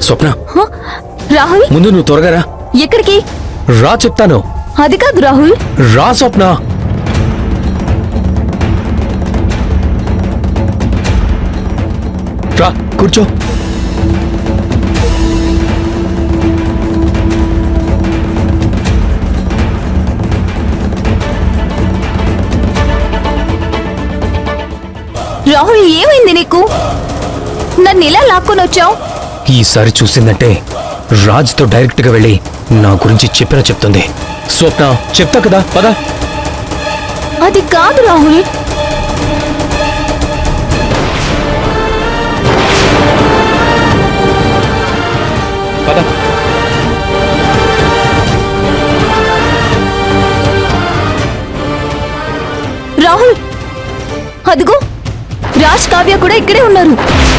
స్వప్న హ? రాహుల్ ముందు నువ్వు త్వరగా రా ఎక్కడికి రా చెప్తాను అది కాదు రాహుల్ రా స్వప్న రా కూర్చో రాహుల్ ఏమైంది నీకు నన్ను ఇలా లాక్కొని వచ్చావు ఈసారి చూసిందంటే రాజ్తో డైరెక్ట్ గా వెళ్ళి నా గురించి చెప్పినా చెప్తుంది స్వప్న చెప్తా కదా పద అది కాదు రాహుల్ పద రాహుల్ అదిగో రాజ్ కావ్య కూడా ఇక్కడే ఉన్నారు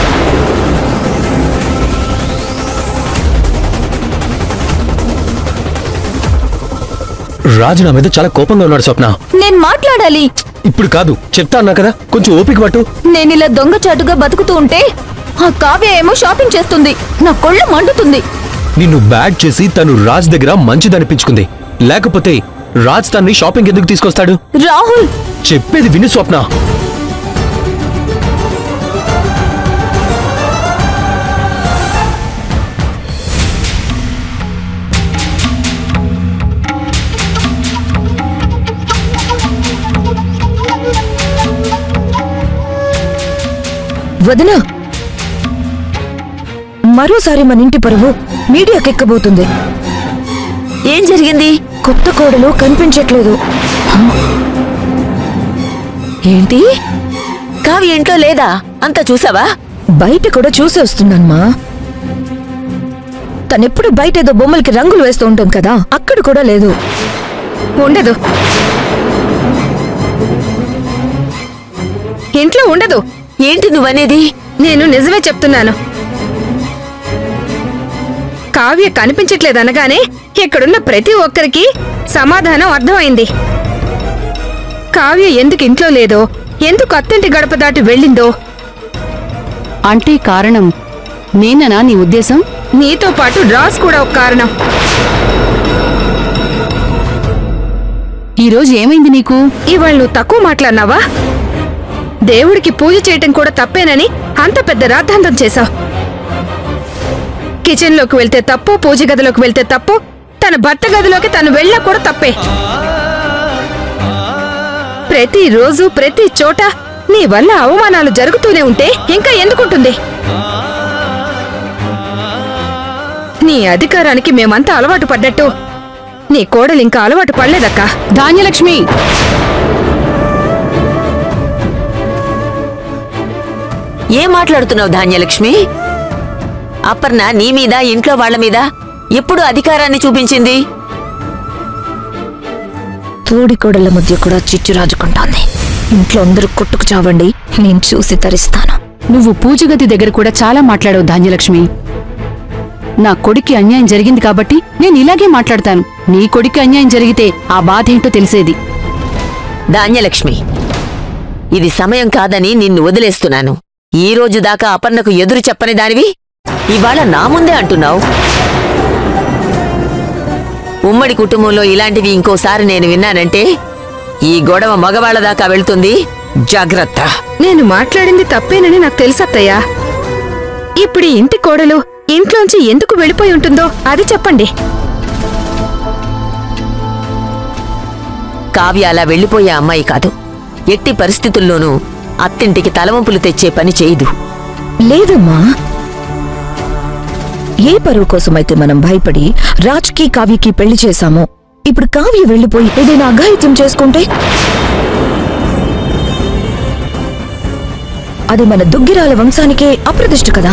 రాజు నా మీద చాలా కోపంగా ఉన్నాడు స్వప్న నేను మాట్లాడాలి ఇప్పుడు కాదు చెప్తా అన్నా కదా కొంచెం ఓపిక పట్టు నేను ఇలా దొంగచాటుగా బతుకుతూ ఉంటే ఆ కావ్య ఏమో షాపింగ్ చేస్తుంది నా కొళ్ళు మండుతుంది నిన్ను బ్యాడ్ చేసి తను రాజ్ దగ్గర మంచిదనిపించుకుంది లేకపోతే రాజ్ తన్ని షాపింగ్ ఎందుకు తీసుకొస్తాడు రాహుల్ చెప్పేది విను స్వప్న వదినా మరోసారి మన ఇంటి పరువు మీడియాకెక్కబోతుంది ఏం జరిగింది కొత్త కోడలు కనిపించట్లేదు ఏంటి కావ్య ఇంట్లో లేదా అంతా చూసావా బయట కూడా చూసి వస్తున్నానమ్మా తనెప్పుడు బయట ఏదో బొమ్మలకి రంగులు వేస్తూ ఉంటుంది కదా అక్కడ కూడా లేదు ఉండదు ఇంట్లో ఉండదు ఏంటి నువ్వనేది నేను నిజమే చెప్తున్నాను కావ్య కనిపించట్లేదు అనగానే ఇక్కడున్న ప్రతి ఒక్కరికి సమాధానం అర్థమైంది కావ్య ఎందుకు ఇంట్లో లేదో ఎందుకు అత్తింటి గడప దాటి వెళ్ళిందో అంటే కారణం నేననా నీ ఉద్దేశం నీతో పాటు రాస్ కూడా ఒక కారణం ఈరోజు ఏమైంది నీకు ఇవాళ నువ్వు తక్కువ మాట్లాడినావా దేవుడికి పూజ చేయటం కూడా తప్పేనని అంత పెద్ద రాద్ధాంతం చేశావు కిచెన్లోకి వెళ్తే తప్పు పూజ గదిలోకి వెళ్తే తప్పు తన భర్త గదిలోకి తను వెళ్ళా కూడా తప్పే ప్రతి రోజు ప్రతి చోట నీ వల్ల అవమానాలు జరుగుతూనే ఉంటే ఇంకా ఎందుకుంటుంది నీ అధికారానికి మేమంతా అలవాటు పడ్డట్టు నీ కోడలు ఇంకా అలవాటు పడలేదక్కా ధాన్యలక్ష్మి ఏం మాట్లాడుతున్నావు ధాన్యలక్ష్మి అపర్ణ నీ మీద ఇంట్లో వాళ్ళ మీద ఎప్పుడు అధికారాన్ని చూపించింది తోడి కోడల మధ్య కూడా చిచ్చు రాజుకుంటోంది ఇంట్లో అందరూ కొట్టుకు చావండి నేను చూసి తరిస్తాను నువ్వు పూజగది దగ్గర కూడా చాలా మాట్లాడావు ధాన్యలక్ష్మి నా కొడుక్కి అన్యాయం జరిగింది కాబట్టి నేను ఇలాగే మాట్లాడతాను నీ కొడుక్కి అన్యాయం జరిగితే ఆ బాధ ఏంటో తెలిసేది ధాన్యలక్ష్మి ఇది సమయం కాదని నిన్ను వదిలేస్తున్నాను ఈ రోజు దాకా అపర్ణకు ఎదురు చెప్పని దానివి ఇవాళ నా ముందే అంటున్నావు ఉమ్మడి కుటుంబంలో ఇలాంటివి ఇంకోసారి నేను విన్నానంటే ఈ గొడవ మగవాళ్ల దాకా వెళ్తుంది జాగ్రత్త నేను మాట్లాడింది తప్పేనని నాకు తెలుసత్తయ్యా ఇప్పుడు ఈ ఇంటి కోడలు ఇంట్లోంచి ఎందుకు వెళ్ళిపోయి ఉంటుందో అది చెప్పండి కావ్య అలా వెళ్ళిపోయే అమ్మాయి కాదు ఎట్టి పరిస్థితుల్లోనూ అత్తింటికి తలవంపులు తెచ్చే పని చేయదు లేదమ్మా ఏ పరువు కోసమైతే మనం భయపడి రాజ్కి కావ్యకి పెళ్లి చేశామో ఇప్పుడు కావ్య వెళ్ళిపోయి ఏదైనా అఘాయిత్యం చేసుకుంటే అది మన దుగ్గిరాల వంశానికే అప్రదిష్ట కదా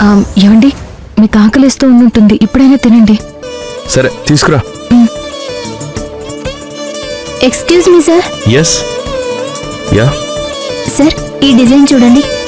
ఏమండి మీకు ఆకలిస్తూ ఉండుంటుంది ఇప్పుడైనా తినండి సరే తీసుకురా excuse me sir yes ya sir ఈ డిజైన్ చూడండి